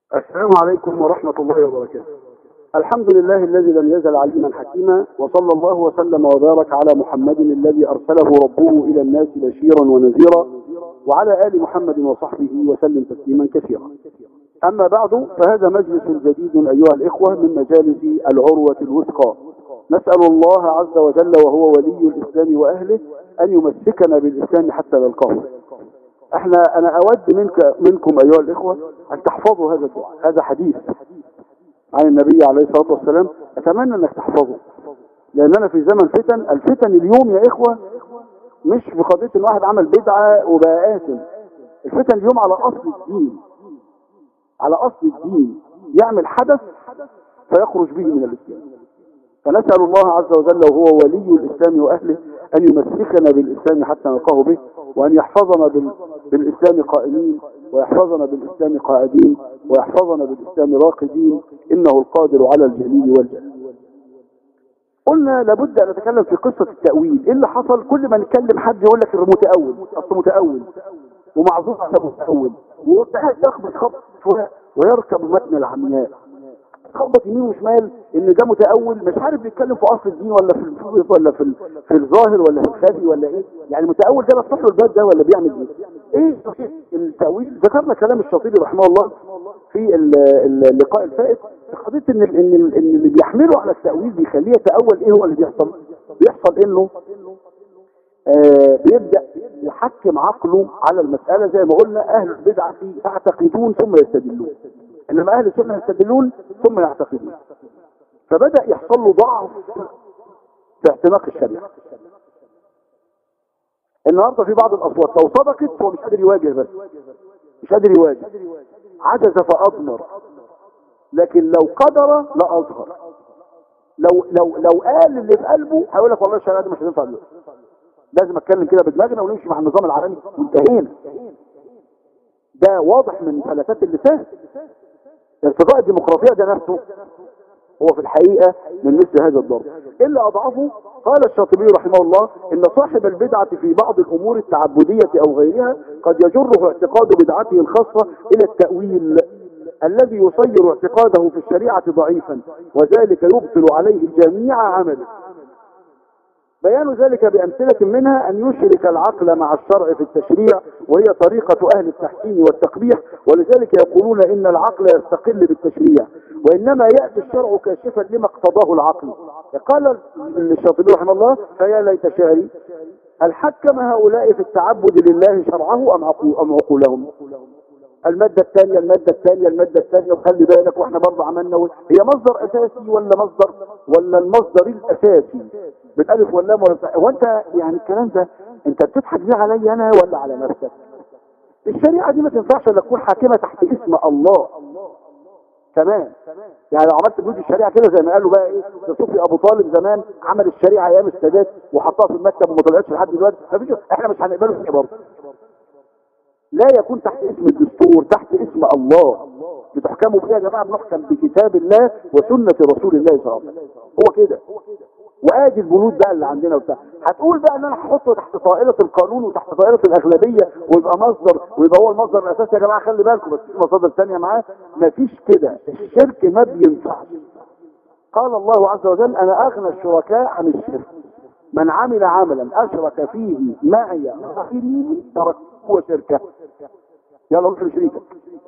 السلام عليكم ورحمة الله وبركاته الحمد لله الذي لم يزل عليما حكيما وصلى الله وسلم وبارك على محمد الذي أرسله ربه إلى الناس بشيرا ونذيرا وعلى آل محمد وصحبه وسلم تسليما كثيرا أما بعد فهذا مجلس جديد أيها الإخوة من مجالس العروة الوثقى نسأل الله عز وجل وهو ولي الإسلام وأهله أن يمسكنا بالإسلام حتى نلقاه احنا انا اود منك منكم ايها الاخوة ان تحفظوا هذا الدعاء هذا حديث عن النبي عليه الصلاة والسلام اتمنى انك تحفظه لاننا في زمن فتن الفتن اليوم يا اخوة مش في قضية ان واحد عمل بدعة وبقى آثم الفتن اليوم على اصل الدين على اصل الدين يعمل حدث فيخرج به من الاسلام فنسأل الله عز وجل وهو ولي الاسلام واهله ان يمسكنا بالاسلام حتى نلقاه به وأن يحفظنا بال... بالإسلام قائمين ويحفظنا بالإسلام قاعدين ويحفظنا بالإسلام راقدين إنه القادر على الجليل والجلال قلنا لابد أن نتكلم في قصة التأويل إيه اللي حصل كل ما نتكلم حد يقول لك المتأول أصل متأول ومعذور على متأول وقاعد يخبط خبط ويركب متن العمياء خبط يمين وشمال ان ده متأول مش عارف بيتكلم في اصل الدين ولا في الفقه ولا في في الظاهر ولا في الخفي ولا ايه يعني المتأول ده بيفتح له الباب ده ولا بيعمل ايه ايه التأويل ذكرنا كلام الشاطبي رحمه الله في اللقاء الفائت قضيه ان ان ان اللي بيحمله على التأويل بيخليه يتأول ايه هو اللي بيحصل بيحصل انه آه بيبدأ يحكم عقله على المسألة زي ما قلنا اهل البدعة يعتقدون ثم يستدلون انما اهل السنة يستدلون ثم يعتقدون فبدأ يحصل له ضعف في اعتناق الشريعة النهاردة في بعض الاصوات لو صدقت هو مش قادر يواجه بس مش قادر يواجه عجز فاضمر لكن لو قدر لاظهر لو لو لو قال اللي في قلبه هيقول لك والله الشريعه دي مش هتنفع دلوقتي لازم اتكلم كده بدماغنا ونمشي مع النظام العالمي وانتهينا ده واضح من فلتات اللسان ارتقاء الديمقراطية ده نفسه هو في الحقيقة من مثل هذا الضرب إلا أضعفه قال الشاطبي رحمه الله إن صاحب البدعة في بعض الأمور التعبدية أو غيرها قد يجره اعتقاد بدعته الخاصة إلى التأويل الذي يصير اعتقاده في الشريعة ضعيفا وذلك يبطل عليه جميع عمله بيان ذلك بأمثلة منها أن يشرك العقل مع الشرع في التشريع وهي طريقة أهل التحسين والتقبيح ولذلك يقولون إن العقل يستقل بالتشريع وإنما يأتي الشرع كاشفا لما اقتضاه العقل قال الشاطبي رحمه الله فيا ليت شعري هل حكم هؤلاء في التعبد لله شرعه أم عقولهم المادة الثانية المادة الثانية المادة الثانية وخلي بالك واحنا برضه عملنا هي مصدر اساسي ولا مصدر ولا المصدر الاساسي بالالف واللام ولا هو انت يعني الكلام ده انت بتضحك بيه عليا انا ولا على نفسك الشريعة دي ما تنفعش الا تكون حاكمة تحت اسم الله تمام يعني لو عملت بيوت الشريعة كده زي ما قالوا بقى ايه صوفي ابو طالب زمان عمل الشريعة ايام السادات وحطها في المكتب وما طلعتش لحد دلوقتي مفيش احنا مش هنقبله فيه برضه لا يكون تحت اسم الدستور تحت اسم الله بتحكموا بيه يا جماعه بنحكم بكتاب الله وسنه رسول الله صلى الله عليه وسلم هو كده وادي البنود بقى اللي عندنا وبتاع هتقول بقى ان انا هحطه تحت طائله القانون وتحت طائله الاغلبيه ويبقى مصدر ويبقى هو المصدر الاساسي يا جماعه خلي بالكم بس في مصادر ثانيه معاه مفيش كده الشرك ما بينفعش قال الله عز وجل انا اغنى الشركاء عن الشرك من عمل عملا اشرك فيه معي غيري تركته وشركه يلا روح لشريكك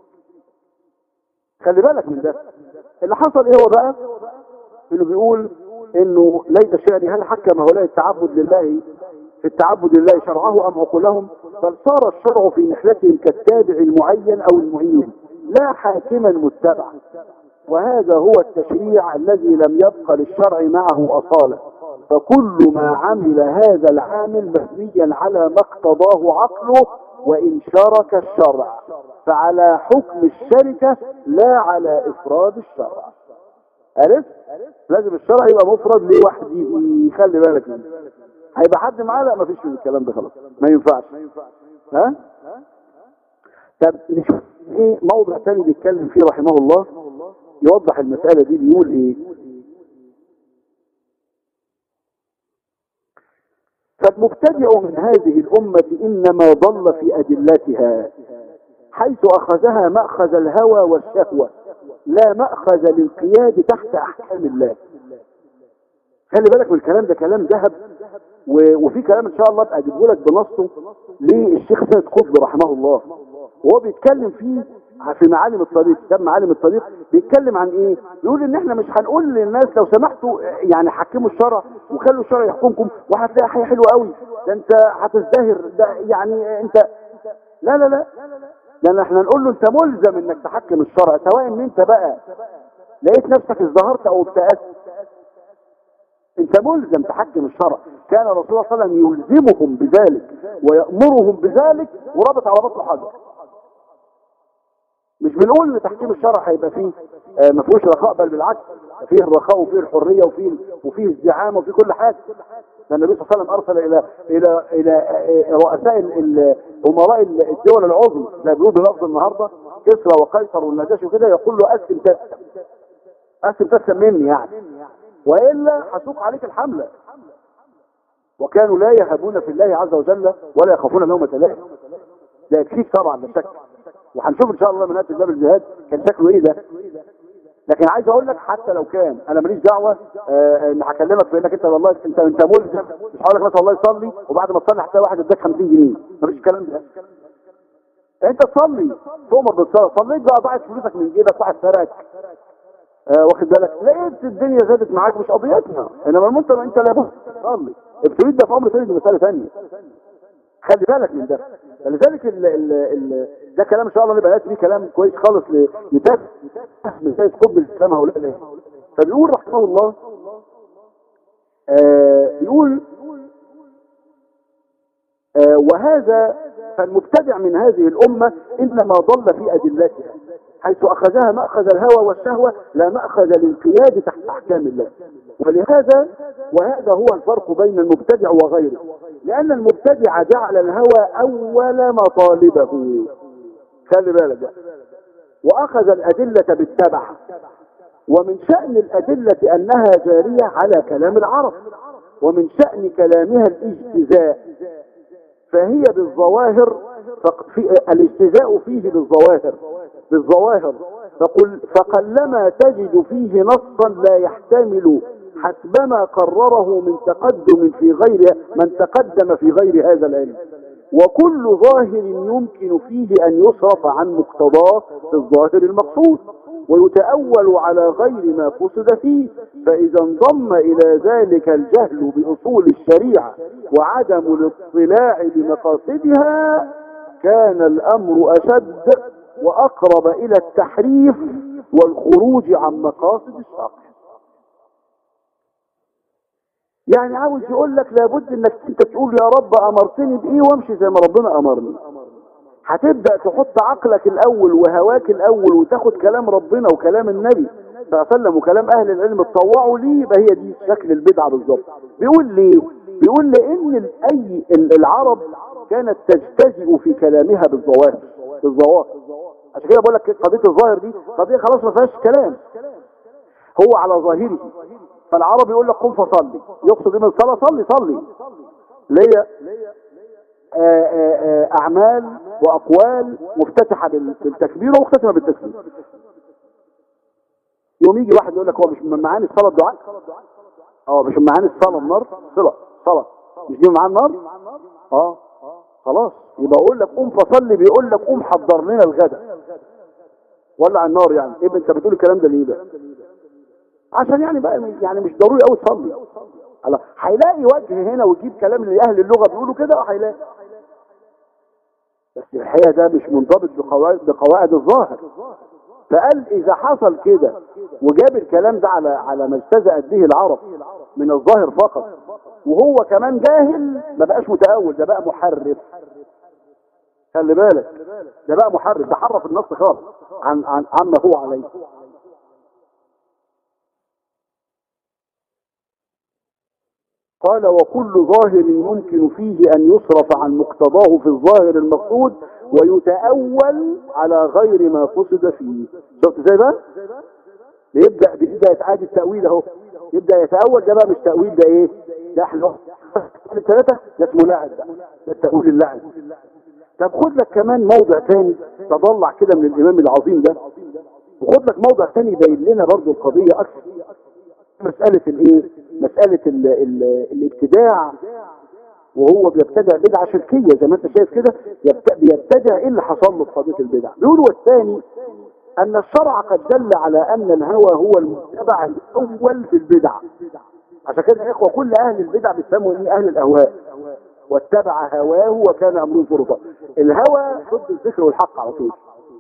خلي بالك من ده اللي حصل ايه هو بقى انه بيقول انه ليس شأني هل حكم هؤلاء التعبد لله في التعبد لله شرعه ام عقولهم بل صار الشرع في نحلتهم كالتابع المعين او المعين لا حاكما متبعا وهذا هو التشريع الذي لم يبق للشرع معه أصالة فكل ما عمل هذا العامل مبنيا على ما اقتضاه عقله وإن شرك الشرع فعلى حكم الشركة لا على إفراد الشرع عرفت؟ لازم الشرع يبقى مفرد لوحده خلي بالك منه هيبقى حد معاه لا مفيش من الكلام ده خلاص ما ينفعش ها طب نشوف ايه موضع تاني بيتكلم فيه رحمه الله يوضح المسألة دي بيقول ايه فالمبتدع من هذه الأمة إنما ضل في أدلتها حيث اخذها مأخذ الهوى والشهوة لا مأخذ للقياد تحت احكام الله خلي بالك من الكلام ده كلام ذهب و- وفي كلام ان شاء الله ابقى اجيبه لك بنصه للشيخ سيد قطب رحمه الله وهو بيتكلم فيه في معالم الطريق كتاب معالم الطريق بيتكلم عن ايه يقول ان احنا مش هنقول للناس لو سمحتوا يعني حكموا الشرع وخلوا الشرع يحكمكم وهتلاقي حاجه حلوه قوي ده انت هتزدهر ده يعني انت لا لا لا لان احنا نقول له انت ملزم انك تحكم الشرع سواء ان انت بقى لقيت نفسك ازدهرت او ابتأست انت ملزم تحكم الشرع كان رسول الله صلى الله عليه وسلم يلزمهم بذلك ويأمرهم بذلك ورابط على بطن حجر مش بنقول ان تحكيم الشرع هيبقى فيه آه، ما فيهوش رخاء بل بالعكس فيه الرخاء وفيه الحريه وفيه وفيه الزعامه وفيه كل حاجه ده النبي صلى الله عليه وسلم ارسل الى الى الى آه، رؤساء ال- ال- امراء ال- الدول العظمى لا بيقول بلفظ النهارده كسرى وقيصر والنجاشي وكده يقول له اسلم تسلم اسلم تسلم مني يعني والا هسوق عليك الحمله وكانوا لا يهابون في الله عز وجل ولا يخافون لومة لائم ده يكفيك طبعا لا شك وهنشوف ان شاء الله من ناتج باب الجهاد كان شكله ايه ده لكن عايز اقول لك حتى لو كان انا ماليش دعوه آه، ان هكلمك في انك انت والله انت انت ملزم مش هقول لك مثلا والله صلي وبعد ما تصلي هتلاقي واحد اداك 50 جنيه مفيش الكلام ده انت تصلي تؤمر بالصلاه صليت بقى ضاعت فلوسك من جيبك واحد سرقك آه واخد بالك لقيت الدنيا زادت معاك مش قضيتنا انما انت انت لابد تصلي ابتليت ده في امر ثاني دي مساله ثانيه خلي بالك من ده فلذلك ال ال ال ده كلام ان شاء الله نبقى ناتي فيه كلام كويس خالص ليتفهم من سيد قطب الاسلام هؤلاء ليه فبيقول رحمه الله آه بيقول آه وهذا فالمبتدع من هذه الأمة إنما ضل في أدلتها حيث أخذها مأخذ الهوى والشهوة لا مأخذ للقياد تحت أحكام الله ولهذا وهذا هو الفرق بين المبتدع وغيره لأن المبتدع جعل الهوى أول مطالبه خلي بالك بقى. وأخذ الأدلة بالتبع ومن شأن الأدلة أنها جارية على كلام العرب ومن شأن كلامها الاجتزاء فهي بالظواهر فق- في الاجتزاء فيه بالظواهر بالظواهر فقل فقلما تجد فيه نصا لا يحتمل حسبما قرره من تقدم في غير من تقدم في غير هذا العلم وكل ظاهر يمكن فيه أن يصرف عن مقتضاه في الظاهر المقصود ويتأول على غير ما قصد فيه فإذا انضم إلى ذلك الجهل بأصول الشريعة وعدم الاطلاع بمقاصدها كان الأمر أشد وأقرب إلى التحريف والخروج عن مقاصد الشرع يعني عاوز يقول لك لابد انك انت تقول يا رب امرتني بايه وامشي زي ما ربنا امرني هتبدأ تحط عقلك الاول وهواك الاول وتاخد كلام ربنا وكلام النبي صلى الله عليه وسلم وكلام اهل العلم تطوعوا ليه يبقى هي دي شكل البدعة بالظبط بيقول ليه بيقول لان ال- اي ال- العرب كانت تجتزئ في كلامها بالظواهر بالظواهر عشان كده بقول لك قضية الظاهر دي قضية خلاص ما فيهاش كلام هو على ظاهره فالعرب يقول لك قم فصلي يقصد ايه من الصلاه صلي صلي اللي هي آه، آه، آه، اعمال واقوال مفتتحه بال- بالتكبير ومختتمه بالتسليم يوم يجي واحد يقول لك هو مش من معاني الصلاه الدعاء اه مش من معاني الصلاه النار صله صلاه مش دي من معاني النار اه خلاص يبقى اقول لك قوم فصلي بيقول لك قوم حضر لنا الغداء ولع النار يعني ايه انت بتقول الكلام ده ليه بقى عشان يعني بقى يعني مش ضروري قوي تصلي الله هيلاقي وجه هنا ويجيب كلام اللي اهل اللغه بيقولوا كده اه هيلاقي بس الحقيقه ده مش منضبط بقواعد بقواعد الظاهر فقال اذا حصل كده وجاب الكلام ده على على ما اجتزأت به العرب من الظاهر فقط وهو كمان جاهل ما بقاش متأول ده بقى محرف خلي بالك ده بقى محرف ده حرف النص خالص عن عن عما هو عليه قال وكل ظاهر يمكن فيه أن يصرف عن مقتضاه في الظاهر المقصود ويتأول على غير ما قصد فيه شفت ازاي بقى؟ يبدأ بيبدأ يتعاد التأويل اهو يبدأ يتأول ده بقى مش تأويل ده ايه؟ ده احنا الثلاثة ده اسمه لعب بقى ده التأويل اللعب طب خد لك كمان موضع تاني تضلع كده من الامام العظيم ده وخد لك موضع تاني يبين لنا برضو القضية اكثر مسألة الايه مسألة ال ال الابتداع وهو بيبتدع بدعة شركية زي ما انت شايف كده يبت- بيبتدع ايه اللي حصل له في قضية البدع بيقول والثاني ان الشرع قد دل على ان الهوى هو المتبع الاول في البدع عشان كده يا اخوة كل اهل البدع بيسموا ايه اهل الاهواء واتبع هواه وكان امره فرطا الهوى ضد الذكر والحق على طول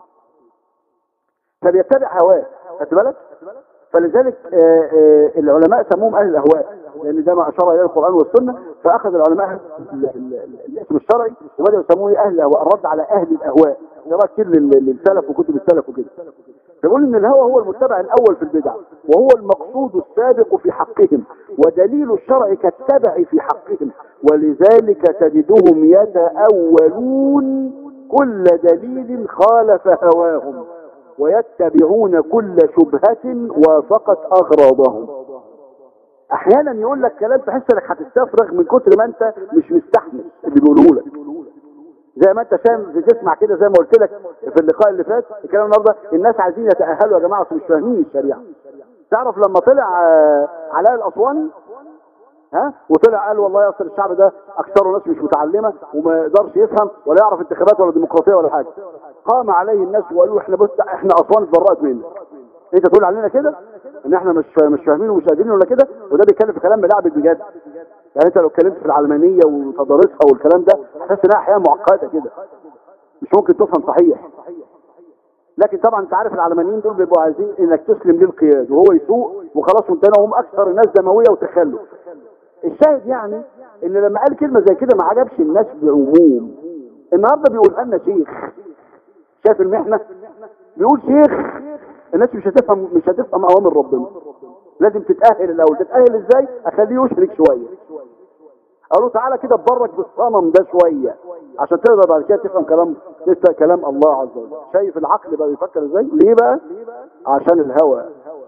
فبيتبع هواه خدت بالك فلذلك آه، آه، العلماء سموهم اهل الاهواء لان ده ما اشار اليه القران والسنه فاخذ العلماء ال- ال- ال- الاسم الشرعي وبداوا يسموه اهل الاهواء الرد على اهل الاهواء قراءه كتير لل- للسلف وكتب السلف وكده فيقول ان الهوى هو المتبع الاول في البدع وهو المقصود السابق في حقهم ودليل الشرع كالتبع في حقهم ولذلك تجدهم يتأولون كل دليل خالف هواهم ويتبعون كل شبهة وافقت أغراضهم احيانا يقول لك كلام تحس انك هتستفرغ من كتر ما انت مش مستحمل اللي بيقوله لك زي ما انت شام بتسمع كده زي ما قلت لك في اللقاء اللي فات الكلام النهارده الناس عايزين يتاهلوا يا جماعه بس مش فاهمين الشريعه تعرف لما طلع آه، علاء الاسواني ها وطلع قال والله اصل الشعب ده اكثره ناس مش متعلمه وما يقدرش يفهم ولا يعرف انتخابات ولا ديمقراطيه ولا حاجه قام عليه الناس وقالوا احنا بص احنا اسوان اتبرأت منك انت تقول علينا كده ان احنا مش مش فاهمين ومش قادرين ولا كده وده بيتكلم في كلام ملاعب بجد يعني انت لو اتكلمت في العلمانيه وتضاريسها والكلام ده هتحس انها احيانا معقده كده مش ممكن تفهم صحيح لكن طبعا انت عارف العلمانيين دول بيبقوا عايزين انك تسلم للقياد وهو يسوق وخلاص وانت هم اكثر الناس دمويه وتخلف الشاهد يعني ان لما قال كلمه زي كده ما عجبش الناس بعموم النهارده بيقول لنا شيخ شايف المحنه بيقول شيخ الناس مش هتفهم مش هتفهم اوامر ربنا لازم تتاهل الاول تتاهل ازاي اخليه يشرك شويه قالوا تعالى كده اتبرك بالصنم ده شويه عشان تقدر بعد كده تفهم كلام تفهم كلام الله عز وجل شايف العقل بقى بيفكر ازاي ليه بقى عشان الهوى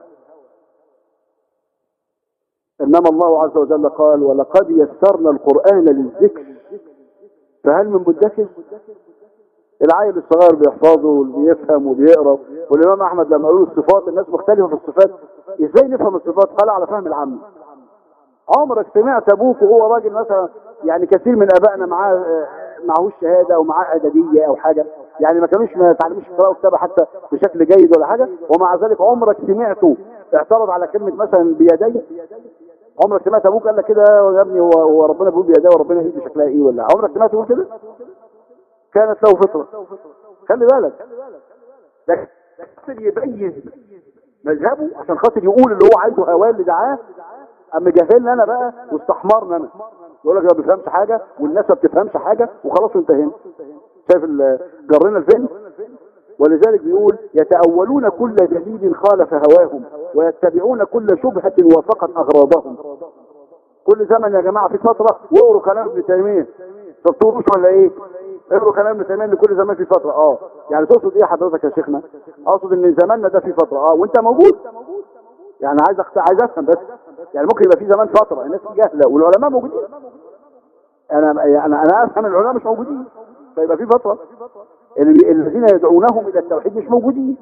انما الله عز وجل قال ولقد يسرنا القران للذكر فهل من مدكر العيل الصغير بيحفظه وبيفهم وبيقرا والامام احمد لما قالوا الصفات الناس مختلفه في الصفات ازاي نفهم الصفات قال على فهم العام عمرك سمعت ابوك وهو راجل مثلا يعني كثير من ابائنا معاه آه، معهوش شهاده او معاه ادبيه او حاجه يعني ما كانوش ما تعلموش قراءه وكتابه حتى بشكل جيد ولا حاجه ومع ذلك عمرك سمعته اعترض على كلمه مثلا بيدي عمرك سمعت ابوك قال لك كده يا ابني هو هو ربنا بيقول بيديه وربنا ايده شكلها ايه ولا عمرك سمعت يقول كده كانت له فطره خلي بالك لكن خاطر يبين مذهبه عشان خاطر يقول اللي هو عايزه هواه اللي دعاه اما جهلنا انا بقى واستحمرنا انا يقول لك ما بيفهمش حاجه والناس ما بتفهمش حاجه وخلاص انتهينا شايف ال- جرينا الفيلم ولذلك بيقول يتأولون كل دليل خالف هواهم ويتبعون كل شبهة وافقت أغراضهم كل زمن يا جماعة في فترة واقروا كلام ابن تيمية تطوروش ولا ايه اقروا كلام ابن تيمية ان كل زمان في فترة اه يعني تقصد ايه حضرتك يا شيخنا اقصد ان زماننا ده في فترة اه وانت موجود يعني عايز أخت... عايز افهم بس يعني ممكن يبقى في زمان فترة الناس جاهلة والعلماء موجودين انا انا انا افهم العلماء مش موجودين فيبقى في فترة اللي- الذين يدعونهم الى التوحيد مش موجودين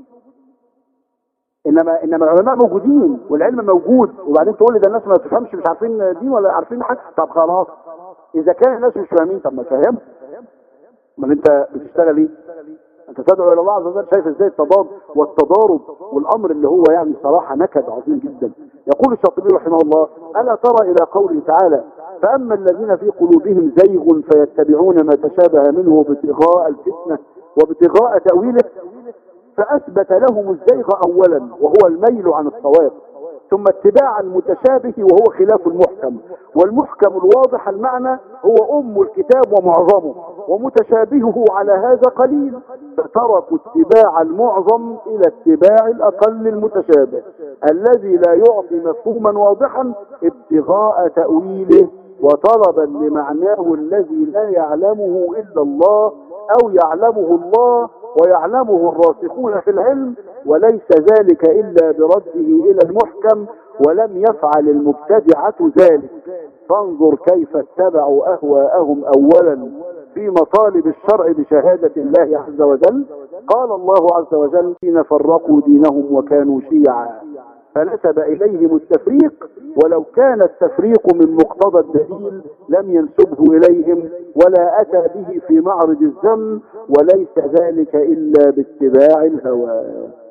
انما انما العلماء موجودين والعلم موجود وبعدين تقول لي ده الناس ما تفهمش مش عارفين دين ولا عارفين حاجه طب خلاص اذا كان الناس مش فاهمين طب ما تفهمهم امال انت بتشتغل ايه انت تدعو الى الله عز وجل شايف ازاي التضاد والتضارب والامر اللي هو يعني صراحه نكد عظيم جدا يقول الشاطبي رحمه الله الا ترى الى قوله تعالى فاما الذين في قلوبهم زيغ فيتبعون ما تشابه منه ابتغاء الفتنه وابتغاء تاويله فأثبت لهم الزيغ أولا وهو الميل عن الصواب ثم اتباع المتشابه وهو خلاف المحكم والمحكم الواضح المعنى هو أم الكتاب ومعظمه ومتشابهه على هذا قليل فتركوا اتباع المعظم إلى اتباع الأقل المتشابه الذي لا يعطي مفهوما واضحا ابتغاء تأويله وطلبا لمعناه الذي لا يعلمه إلا الله أو يعلمه الله ويعلمه الراسخون في العلم وليس ذلك إلا برده إلى المحكم ولم يفعل المبتدعة ذلك فانظر كيف اتبعوا أهواءهم أولا في مطالب الشرع بشهادة الله عز وجل قال الله عز وجل حين فرقوا دينهم وكانوا شيعا فنسب إليهم التفريق ولو كان التفريق من مقتضى الدليل لم ينسبه إليهم ولا أتى به في معرض الذم وليس ذلك إلا باتباع الهوى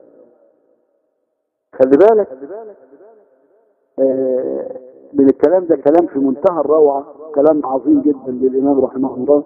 خلي بالك آه من الكلام ده كلام في منتهى الروعة كلام عظيم جدا للإمام رحمه الله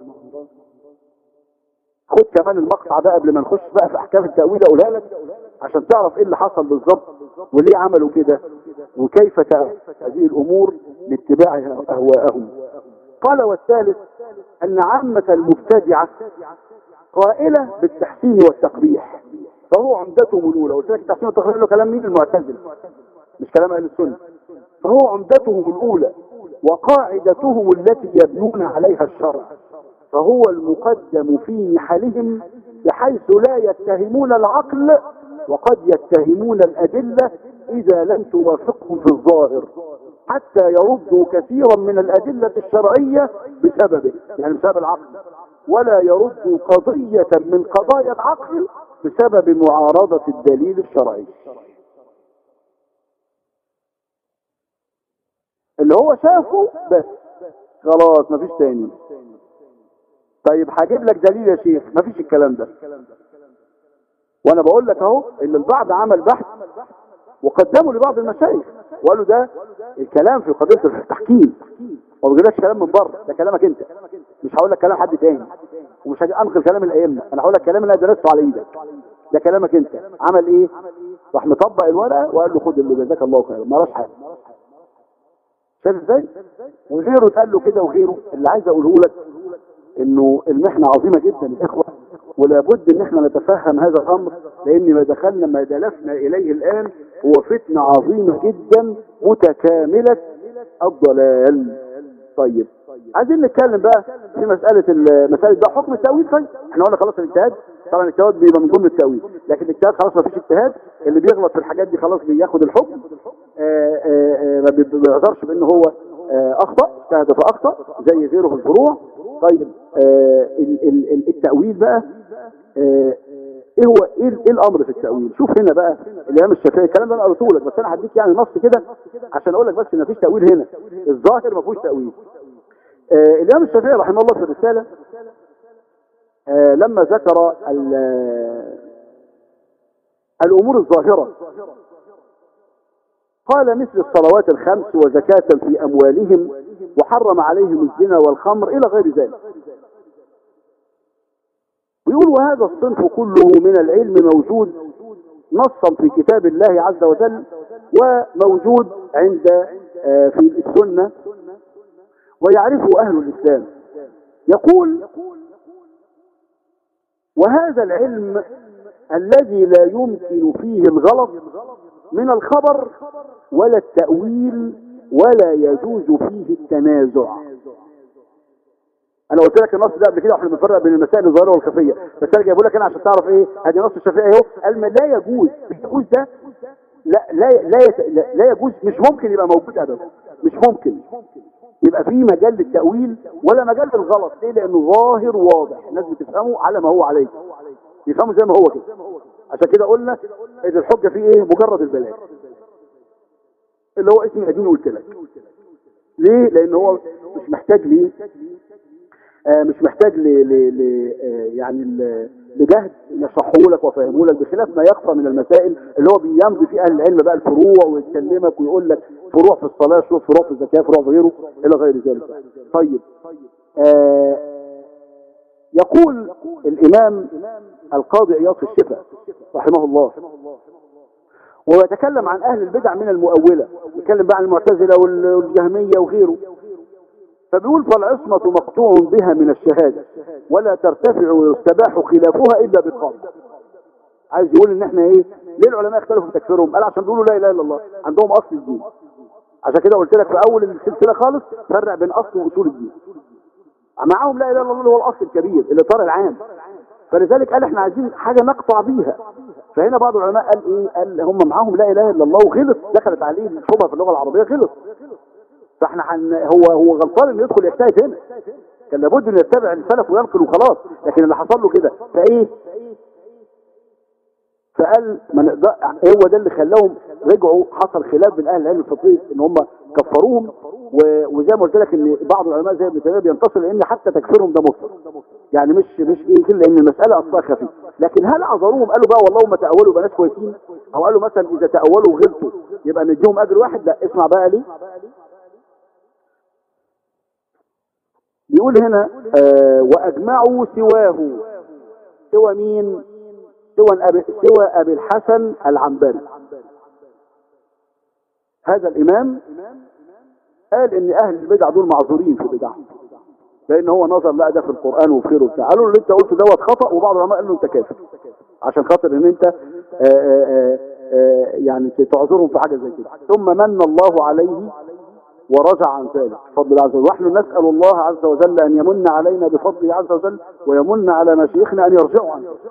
خد كمان المقطع ده قبل ما نخش بقى في احكام التأويل اقولها لك عشان تعرف ايه اللي حصل بالظبط وليه عملوا كده وكيف هذه الامور لاتباع اهواءهم قال والثالث ان عامة المبتدعة قائلة بالتحسين والتقبيح فهو عمدتهم الاولى قلت لك التحسين والتقبيح له كلام مين المعتزل مش كلام اهل السنة فهو عمدتهم الاولى وقاعدتهم التي يبنون عليها الشرع فهو المقدم في نحلهم بحيث لا يتهمون العقل وقد يتهمون الأدلة إذا لم توافقهم في الظاهر حتى يردوا كثيرا من الأدلة الشرعية بسببه يعني بسبب العقل ولا يردوا قضية من قضايا العقل بسبب معارضة الدليل الشرعي اللي هو شافه بس خلاص مفيش تاني طيب هجيب لك دليل يا شيخ مفيش الكلام ده وانا بقول لك اهو ان البعض عمل بحث وقدموا لبعض المشايخ وقالوا ده الكلام في قضيه التحكيم ما بجيبلكش كلام من بره ده كلامك انت مش هقول لك كلام حد تاني ومش هاجي انقل كلام الائمه انا هقول لك كلام اللي انا درسته على ايدك ده كلامك انت عمل ايه راح مطبق الورقه وقال له خد اللي جزاك الله خير ما راش حاجه شايف ازاي وغيره قال له كده وغيره اللي عايز اقوله لك انه المحنة عظيمة جدا الاخوة ولابد ان احنا نتفهم هذا الامر لان ما دخلنا ما دلفنا اليه الان هو فتنة عظيمة جدا متكاملة الضلال طيب عايزين نتكلم بقى في مسألة مسألة بقى حكم التأويل طيب احنا قلنا خلاص الاجتهاد طبعا الاجتهاد بيبقى من ضمن التأويل لكن الاجتهاد خلاص ما فيش اجتهاد اللي بيغلط في الحاجات دي خلاص بياخد الحكم آآ آآ ما بيعذرش بان هو اخطأ اجتهد فاخطأ زي غيره في الفروع طيب آه التأويل بقى آه ايه هو ايه, إيه الامر في التأويل شوف هنا بقى الامام الشافعي الكلام ده انا قلته لك بس انا هديك يعني نص كده عشان اقول لك بس ان مفيش تأويل هنا الظاهر ما فيهوش تأويل آه الامام الشافعي رحمه الله في الرسالة آه لما ذكر الامور الظاهرة قال مثل الصلوات الخمس وزكاة في اموالهم وحرم عليهم الزنا والخمر إلى غير ذلك ويقول وهذا الصنف كله من العلم موجود نصا في كتاب الله عز وجل وموجود عند في السنة ويعرفه أهل الإسلام يقول وهذا العلم الذي لا يمكن فيه الغلط من الخبر ولا التأويل ولا يجوز فيه التنازع انا قلت لك النص ده قبل كده واحنا بنفرق بين المسائل الظاهره والخفيه بس انا جايبه لك انا عشان تعرف ايه ادي نص الشافعي اهو قال لا يجوز يجوز ده لا لا لا, يت... لا لا يجوز مش ممكن يبقى موجود ابدا مش ممكن يبقى في مجال للتاويل ولا مجال للغلط ليه لانه ظاهر واضح الناس بتفهمه على ما هو عليه يفهموا زي ما هو كده عشان كده قلنا ان الحجه فيه ايه مجرد البلاغ اللي هو اسم قديم قلت لك ليه لان هو مش محتاج ليه آه مش محتاج ل ل ل آه يعني لجهد يشرحه لك وفهمه لك بخلاف ما يخفى من المسائل اللي هو بيمضي في اهل العلم بقى الفروع ويكلمك ويقول لك فروع في الصلاه شوف فروع في الزكاه فروع في غيره الى غير ذلك طيب آه يقول الامام القاضي عياض في الشفاء رحمه الله ويتكلم عن أهل البدع من المؤولة يتكلم بقى عن المعتزلة والجهمية وغيره فبيقول فالعصمة مقطوع بها من الشهادة ولا ترتفع ويستباح خلافها إلا بالقول عايز يقول ان احنا ايه ليه العلماء اختلفوا في تكفيرهم قال عشان بيقولوا لا اله الا الله عندهم اصل الدين عشان كده قلت لك في اول السلسله خالص فرق بين اصل واصول الدين معاهم لا اله الا الله اللي هو الاصل الكبير الاطار العام فلذلك قال احنا عايزين حاجه نقطع بيها فهنا بعض العلماء قال ايه قال هم معاهم لا اله الا الله وغلط دخلت عليه الشبهه في اللغه العربيه غلط فاحنا حن هو هو غلطان انه يدخل يجتهد هنا كان لابد انه يتبع السلف وينقل وخلاص لكن اللي حصل له كده فايه فقال ما نقدر هو ده اللي خلاهم رجعوا حصل خلاف بين اهل العلم الفقهي ان هم كفروهم و- وزي ما قلت لك ان بعض العلماء زي ابن تيميه بينتصر لان حتى تكفيرهم ده مطلق يعني مش مش ايه كده لان المساله اصلها خفيف لكن هل عذروهم قالوا بقى والله ما تاولوا يبقى ناس كويسين او قالوا مثلا اذا تاولوا وغلطوا يبقى نديهم اجر واحد لا اسمع بقى ليه بيقول هنا آه واجمعوا سواه سوى مين سوى أبي, سوى أبي الحسن العنبري هذا الإمام قال إن أهل البدع دول معذورين في بدعهم لأن هو نظر لا ده في القرآن وفي خير وبتاع قالوا له اللي أنت قلته دوت خطأ وبعض العلماء قالوا أنت كافر عشان خاطر إن أنت آآ آآ آآ يعني تعذرهم في حاجة زي كده ثم من الله عليه ورجع عن ذلك بفضل الله عز وجل ونحن نسأل الله عز وجل أن يمن علينا بفضله عز وجل ويمن على مشايخنا أن يرجعوا عن ذلك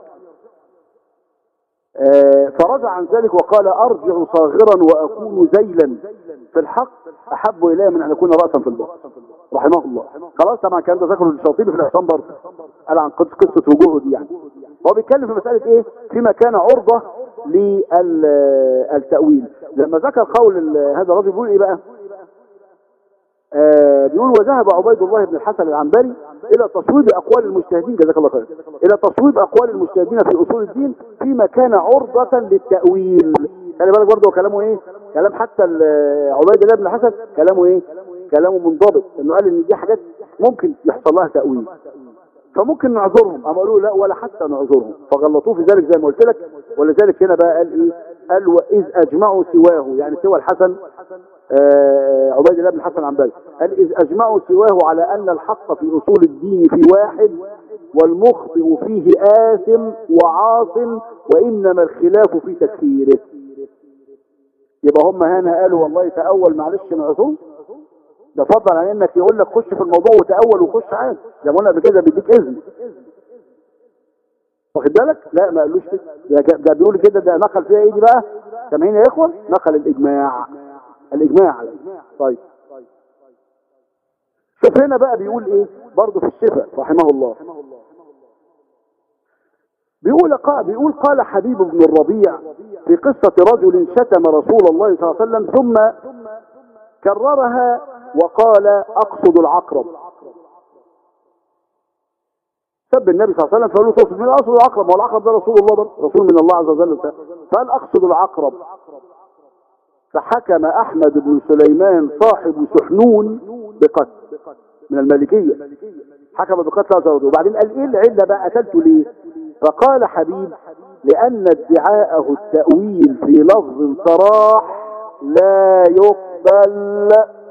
آه، فرجع عن ذلك وقال أرجع صاغرا وأكون ذيلا في الحق أحب إلي من أن أكون رأسا في الباطل رحمه الله خلاص طبعا كان ده ذكره الشاطبي في الإحسان برضه قال عن قصة قصة رجوعه دي يعني هو بيتكلم في مسألة إيه فيما كان عرضة للتأويل لما ذكر قول ال- هذا الرجل بيقول إيه بقى آه بيقول وذهب عبيد الله بن الحسن العنبري الى تصويب اقوال المجتهدين جزاك الله خير الى تصويب اقوال المجتهدين في اصول الدين فيما كان عرضة للتأويل خلي بالك برضه كلامه ايه كلام حتى ال- عبيد الله بن الحسن كلامه ايه كلامه منضبط انه قال ان دي حاجات ممكن يحصل لها تأويل فممكن نعذرهم اما قالوا لا ولا حتى نعذرهم فغلطوه في ذلك زي ما قلت لك ولذلك هنا بقى قال ايه قال واذ اجمعوا سواه يعني سوى الحسن آه عبيد الله بن الحسن العنبري قال اذ اجمعوا سواه على ان الحق في اصول الدين في واحد والمخطئ فيه آثم وعاص وانما الخلاف في تكفيره يبقى هم هنا قالوا والله تأول معلش نعذره ده فضل عن انك يقول لك خش في الموضوع وتأول وخش عادي زي ما قلنا قبل كده بيديك اذن واخد بالك لا ما قالوش كده ده ك- ده بيقول كده ده نقل فيها ايه دي بقى سامعين يا اخوه نقل الاجماع الاجماع طيب شوف هنا بقى بيقول ايه برضه في الشفاء رحمه الله بيقول قال بيقول قال حبيب بن الربيع في قصة رجل شتم رسول الله صلى الله عليه وسلم ثم كررها وقال اقصد العقرب سب النبي صلى الله عليه وسلم فقال له تقصد من اقصد العقرب هو العقرب ده رسول الله برضه رسول من الله عز وجل فقال اقصد العقرب فحكم احمد بن سليمان صاحب سحنون بقتل من المالكيه حكم بقتل هذا الرجل وبعدين قال ايه العله بقى قتلته ليه فقال حبيب لان ادعاءه التاويل في لفظ صراح لا يقبل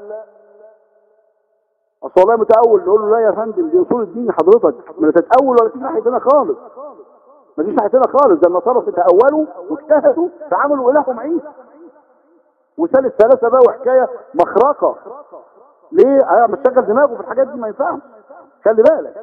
اصل والله متأول نقول له لا يا فندم دي اصول الدين حضرتك ما تتأول ولا تيجي ناحيتنا خالص ما تجيش ناحيتنا خالص ده النصارى تتأولوا واجتهدوا فعملوا الههم عيسى وثالث ثلاثة بقى وحكاية مخرقة ليه؟ اه مش شغل دماغه في الحاجات دي ما ينفعش خلي بالك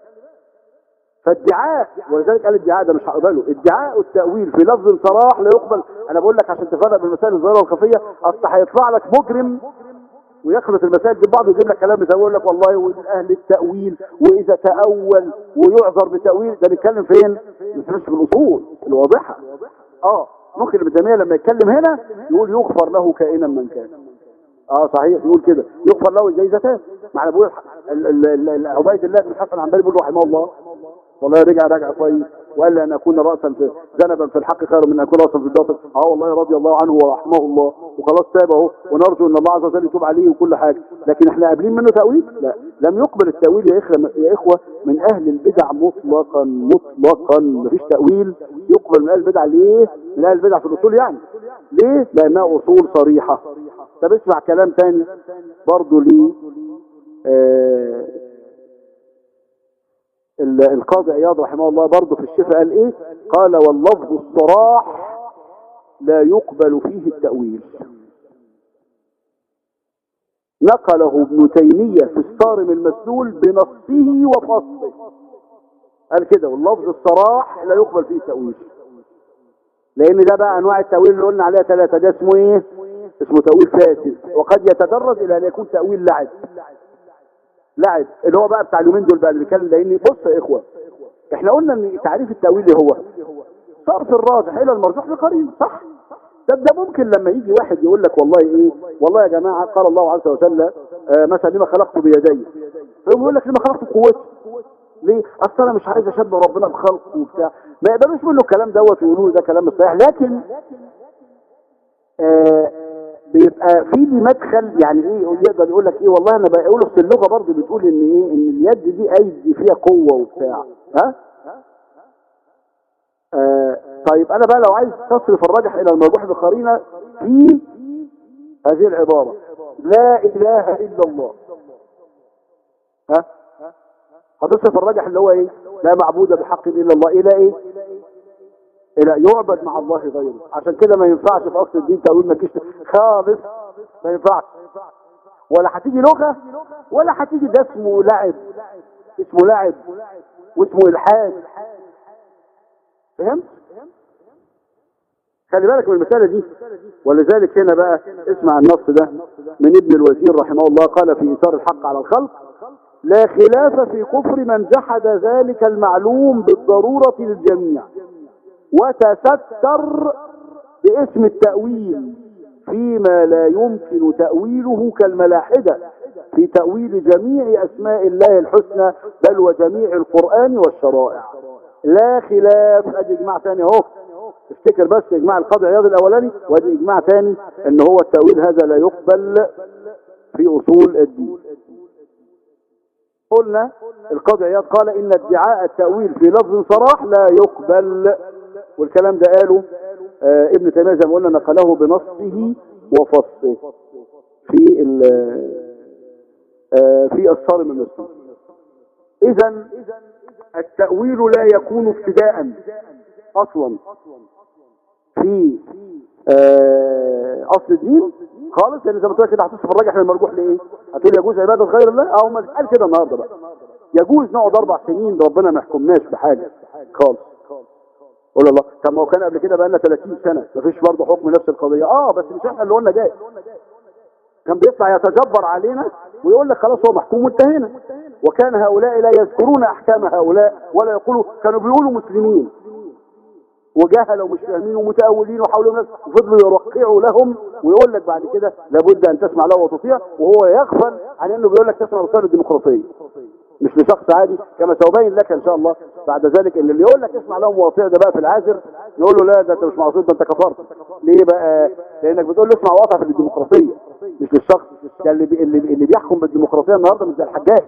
فادعاء ولذلك قال الادعاء ده مش هقبله ادعاء التأويل في لفظ صراح لا يقبل انا بقول لك عشان تفرق بين المسائل الظاهرة والخفية اصل هيطلع لك مجرم ويخلط المسائل دي ببعض ويجيب لك كلام بيسوي يقول لك والله ومن اهل التأويل واذا تأول ويعذر بتأويل ده بيتكلم فين؟ مش في الاصول الواضحة اه ممكن ابن تيمية لما يتكلم هنا يقول يغفر له كائنا من كان اه صحيح يقول كده يغفر له زي زكاه معنى بقول ال- ال- ال- ال- عبيد الله بن الحسن العنبري بيقول رحمه الله والله رجع رجع كويس وقال لي ان اكون راسا في ذنبا في الحق خير من ان اكون راسا في الباطل اه والله رضي الله عنه ورحمه الله وخلاص تاب اهو ونرجو ان الله عز وجل يتوب عليه وكل حاجه لكن احنا قابلين منه تاويل لا لم يقبل التاويل يا اخوه يا اخوه من اهل البدع مطلقا مطلقا مفيش تاويل يقبل من اهل البدع ليه من اهل البدع في الاصول يعني ليه لانها اصول صريحه طب اسمع كلام تاني برضه ليه آه ال- القاضي عياض رحمه الله برضه في الشفاء قال ايه قال واللفظ الصراح لا يقبل فيه التأويل نقله ابن تيمية في الصارم المسلول بنصه وفصله قال كده واللفظ الصراح لا يقبل فيه التأويل لان ده بقى انواع التأويل اللي قلنا عليها ثلاثة ده اسمه ايه اسمه تأويل فاسد وقد يتدرج الى ان يكون تأويل لعب لعب اللي هو بقى بتاع اليومين دول بقى اللي بيتكلم لاني بص يا اخوه احنا قلنا ان تعريف التاويل إيه هو صرف الراجح الى المرجوح بقريب صح طب ده ممكن لما يجي واحد يقول لك والله ايه والله يا جماعه قال الله عز وجل آه مثلا لما خلقت بيدي فيقوم يقول لك لما خلقت بقوتي ليه اصل انا مش عايز اشبه ربنا بخلقه وبتاع ما يقدروش منه الكلام دوت ويقولوا ده كلام صحيح لكن آه بيبقى في لي مدخل يعني ايه يقدر يقول لك ايه والله انا بقول في اللغه برضه بتقول ان ايه ان اليد دي ايدي فيها قوه وبتاع ها آه طيب انا بقى لو عايز تصرف الراجح الى المرجوح بقرينه في هذه العباره لا اله الا الله ها هتصرف الراجح اللي هو ايه لا معبود بحق الا الله الى ايه الى يعبد مع الله غيره عشان كده ما ينفعش في اصل الدين تقول ما خالص ما ينفعش ولا هتيجي لغه ولا هتيجي ده اسمه لعب اسمه لعب واسمه الحاد فهمت خلي بالك من المسألة دي ولذلك هنا بقى اسمع النص ده من ابن الوزير رحمه الله قال في إثار الحق على الخلق لا خلاف في كفر من جحد ذلك المعلوم بالضرورة للجميع وتستر باسم التأويل فيما لا يمكن تأويله كالملاحدة في تأويل جميع أسماء الله الحسنى بل وجميع القرآن والشرائع لا خلاف ادي اجماع ثاني اهو افتكر بس اجماع القاضي عياض الاولاني وادي اجماع ثاني ان هو التأويل هذا لا يقبل في اصول الدين قلنا القاضي عياض قال ان ادعاء التأويل في لفظ صراح لا يقبل والكلام ده قاله آه ابن تيمية زي ما قلنا نقله بنصه وفصه في آه في الصارم المسلم اذا التأويل لا يكون ابتداء اصلا في آه اصل الدين خالص لان زي ما قلت لك كده هتصف الراجح للمرجوح لايه هتقول يجوز عباده غير الله او ما قال كده النهارده بقى يجوز نقعد اربع سنين ربنا ما يحكمناش بحاجه خالص قول الله طب ما هو كان قبل كده بقى لنا 30 سنه مفيش برضه حكم نفس القضيه اه بس مش احنا اللي قلنا جاي كان بيطلع يتجبر علينا ويقول لك خلاص هو محكوم وانتهينا وكان هؤلاء لا يذكرون احكام هؤلاء ولا يقولوا كانوا بيقولوا مسلمين وجهل ومش فاهمين ومتأولين وحاولوا ناس وفضلوا يرقعوا لهم ويقول لك بعد كده لابد ان تسمع له وتطيع وهو يغفل عن انه بيقول لك تسمع رسالة الديمقراطية مش لشخص عادي كما سأبين لك ان شاء الله بعد ذلك ان اللي يقول لك اسمع لهم وطيع ده بقى في العازر نقول له لا ده انت مش معصوم ده انت كفرت ليه بقى لانك بتقول له اسمع وقع في الديمقراطية مش للشخص ده اللي بي اللي, اللي بيحكم بالديمقراطية النهارده مش زي الحجاج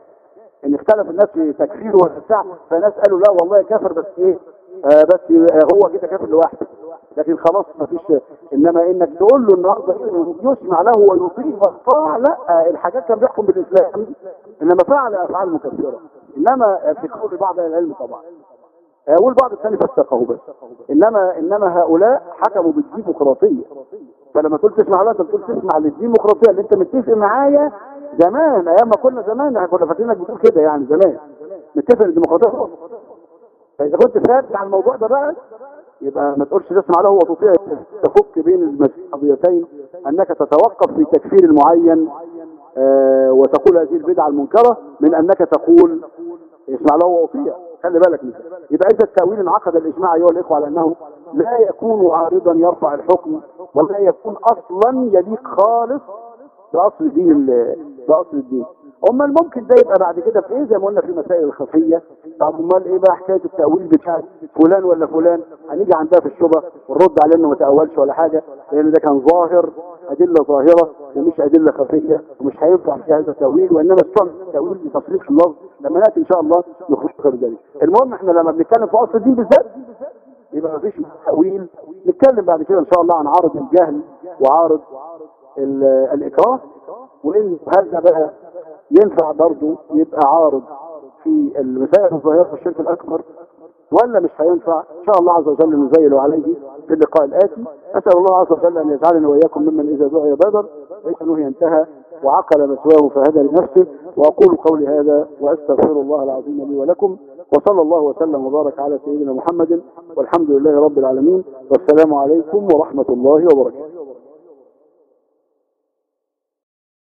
ان اختلف الناس في تكفيره وبتاع فناس قالوا لا والله كافر بس ايه آه بس هو كده كافر لوحده لكن خلاص ما فيش انما انك تقول له النهارده يسمع له ويطيع ويطاع لا الحاجات كان بيحكم بالاسلام انما فعل افعال مكفره انما في قول بعض العلم طبعا والبعض الثاني فسقه بس انما انما هؤلاء حكموا بالديمقراطيه فلما تقول تسمع له انت بتقول تسمع للديمقراطيه اللي انت متفق معايا زمان ايام ما كنا زمان احنا كنا فاكرينك بتقول كده يعني زمان متفق الديمقراطيه فاذا كنت ثابت على الموضوع ده بقى يبقى ما تقولش تسمع له وتطيع تفك بين القضيتين انك تتوقف في تكفير المعين آه وتقول هذه البدعه المنكره من انك تقول اسمع له واطيع خلي بالك منه يبقى اذا التاويل انعقد الاجماع ايها الاخوه على انه لا يكون عارضا يرفع الحكم ولا يكون اصلا يليق خالص باصل دين باصل الدين امال ممكن ده يبقى بعد كده في ايه زي ما قلنا في مسائل الخفيه طب امال ايه بقى حكايه التاويل بتاع فلان ولا فلان هنيجي عندها في الشبهه ونرد عليه انه ما تاولش ولا حاجه لان ده كان ظاهر ادله ظاهره ومش ادله خفيه ومش هينفع في هذا التاويل وانما استعمل التاويل لتصريح اللفظ لما ناتي ان شاء الله نخرج غير ذلك المهم احنا لما بنتكلم في اصل الدين بالذات يبقى ما فيش تاويل نتكلم بعد كده ان شاء الله عن عارض الجهل وعارض الاكراه وان هذا بقى ينفع برضه يبقى عارض في المسائل الظاهرة في الشرك الأكبر ولا مش هينفع إن شاء الله عز وجل نزيل عليه في اللقاء الآتي أسأل الله عز وجل أن يجعلني وإياكم ممن إذا دعي بدر ليس نهي انتهى وعقل مثواه فهدى لنفسه وأقول قولي هذا وأستغفر الله العظيم لي ولكم وصلى الله وسلم وبارك على سيدنا محمد والحمد لله رب العالمين والسلام عليكم ورحمة الله وبركاته